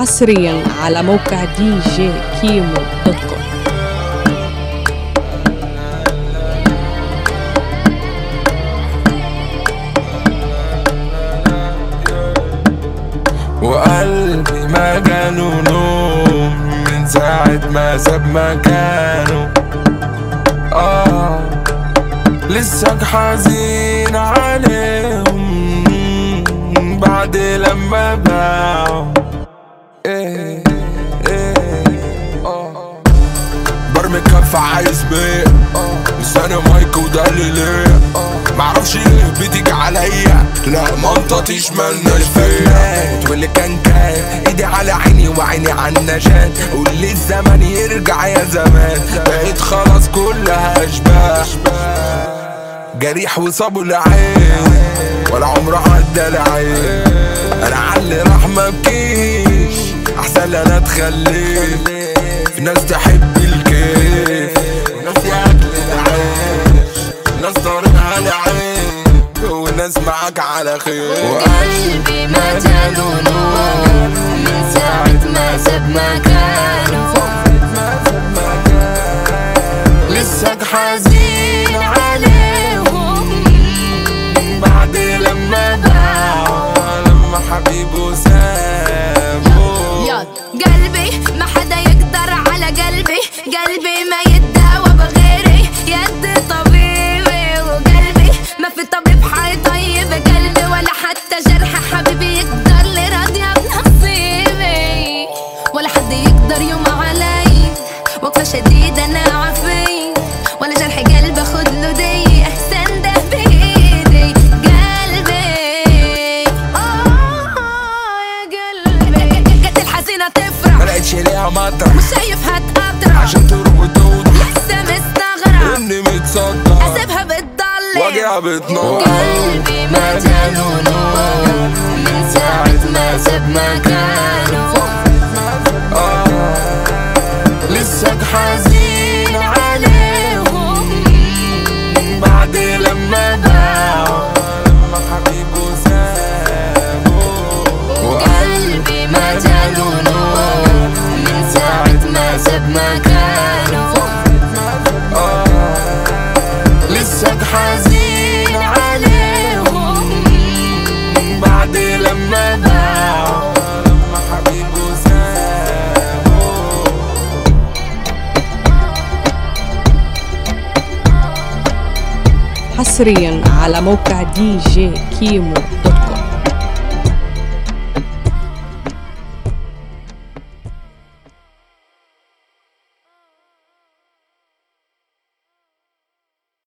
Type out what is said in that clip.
حصريا على موقع دي جي كيمو دوت كوم وقلبي ما جاله نوم من ساعة ما ساب مكانه آه لسه حزين عليهم بعد لما باعوا إيه إيه آه برمي كف عايز بيه لساني مايك وده اللي ليه معرفش ليه بتيجي عليا لا ما انططيش مالنا الفات واللي كان كان ايدي على عيني وعيني على النشان قول لي الزمن يرجع يا زمان بقيت خلاص كلها اشباح جريح وصابه العين ولا عمره عدى العين انا علي راح ما بكيش احسن انا اتخليت في ناس تحب الكيف وناس ياكل العيش ناس طارقها العين وناس معاك على خير وقلبي ما جاله نور من ساعة ما ساب مكانه لسه حزين عليهم بعد لما باعوا لما حبيبه سابه يا قلبي ما حدا يقدر على قلبي قلبي ما يداوى بغيري يد طبيبي وقلبي ما في طبيب حيطيب قلبي ولا حتى جرح حبيبي يقدر لي راضية بنصيبي ولا حد يقدر يوم علي وقفة شديدة انا عافي ولا جرح قلبي خد له دي احسن ده بايدي قلبي آه يا قلبي قد الحزينة تفرح ما لقيتش ليها مطرح مش شايفها تقطرع عشان تروح وتوضح لسه مستغرب اني متصدع اسيبها بتضلم واجع بتنور قلبي ما جاله نور من ساعة ما ساب مكانه لسه حزين عليهم بعد لما باعوا لما حبيبه سابه وقلبي ما جاله نور من ساعة ما ساب مكانه لسه حزين عليهم بعد لما باعوا لما حبيبه سابه حصريا على موقع دي جي كيمو